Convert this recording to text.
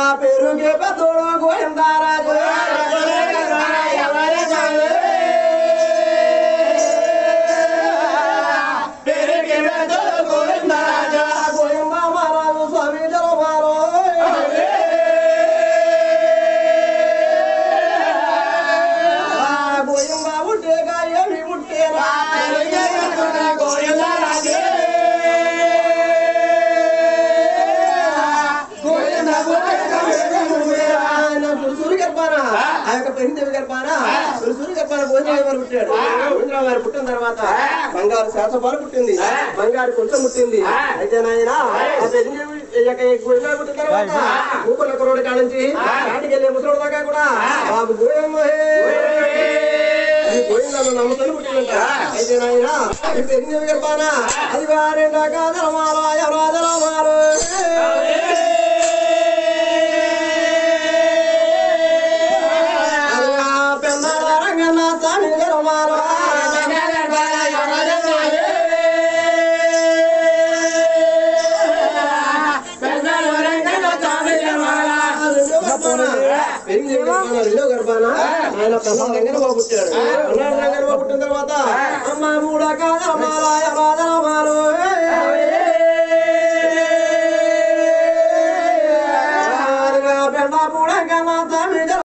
పెరుగే పెద్దోడు గోవిందారాజు గోవిందా మహారాజు స్వామి జలమారో గోవిందా ముట్టేగా ఏమి ముట్టేరా సూర్య గర్భానా ఆ యొక్క పెరిందేవి గర్భానా సూర్య గర్భాన భోజనం వారు పుట్టాడు భోజనం వారు పుట్టిన తర్వాత బంగారు శాసపాలు పుట్టింది బంగారు కొంచెం పుట్టింది అయితే నాయన ఆ పెరిందేవి ఈ యొక్క భోజనం పుట్టిన తర్వాత ఊపల కురోడి కాడ నుంచి కాటికి వెళ్ళే ముసలోడు దాకా కూడా బాబు గోయమ్మ ఈ గోయిందాలు నమ్మతలు పుట్టిందంట అయితే నాయన ఈ పెరిందేవి గర్భానా అది వారేండాక ధర్మాలు ఎవరో ధర్మాలు పెన్నారంగన్న స్వామి ధర్మాలు రెండో గర్భాన ఆయన పన్నాడు రంగన బాబు పుట్టాడు పన్నాడు రంగన బాబు పుట్టిన తర్వాత అమ్మ మూడక ధర్మాల